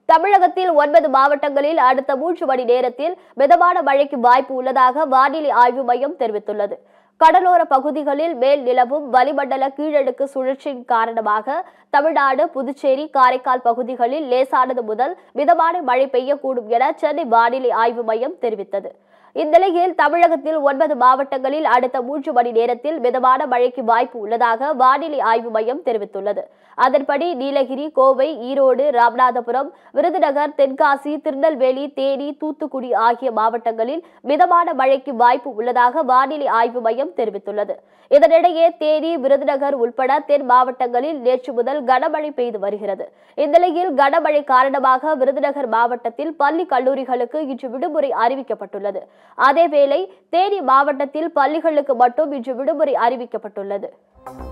தமிழகத்தில் ஒன்பது மாவட்டங்களில் அடுத்த மூன்று மணி நேரத்தில் மிதமான மழைக்கு வாய்ப்பு உள்ளதாக வானிலை ஆய்வு மையம் தெரிவித்துள்ளது கடலோர பகுதிகளில் மேல் நிலவும் வளிமண்டல கீழடுக்கு சுழற்சியின் காரணமாக தமிழ்நாடு புதுச்சேரி காரைக்கால் பகுதிகளில் லேசானது முதல் மிதமான மழை பெய்யக்கூடும் என சென்னை வானிலை ஆய்வு மையம் தெரிவித்தது இந்நிலையில் தமிழகத்தில் ஒன்பது மாவட்டங்களில் அடுத்த மூன்று மணி நேரத்தில் மிதமான மழைக்கு வாய்ப்பு உள்ளதாக வானிலை ஆய்வு மையம் தெரிவித்துள்ளது அதன்படி நீலகிரி கோவை ஈரோடு ராமநாதபுரம் விருதுநகர் தென்காசி திருநெல்வேலி தேனி தூத்துக்குடி ஆகிய மாவட்டங்களில் மிதமான மழைக்கு வாய்ப்பு உள்ளதாக வானிலை ஆய்வு மையம் தெரிவித்துள்ளது இதனிடையே தேனி விருதுநகர் உட்பட தென் மாவட்டங்களில் நேற்று முதல் கனமழை பெய்து வருகிறது இந்நிலையில் கனமழை காரணமாக விருதுநகர் மாவட்டத்தில் பள்ளி கல்லூரிகளுக்கு இன்று விடுமுறை அறிவிக்கப்பட்டுள்ளது அதேவேளை தேனி மாவட்டத்தில் பள்ளிகளுக்கு மட்டும் இன்று விடுமுறை அறிவிக்கப்பட்டுள்ளது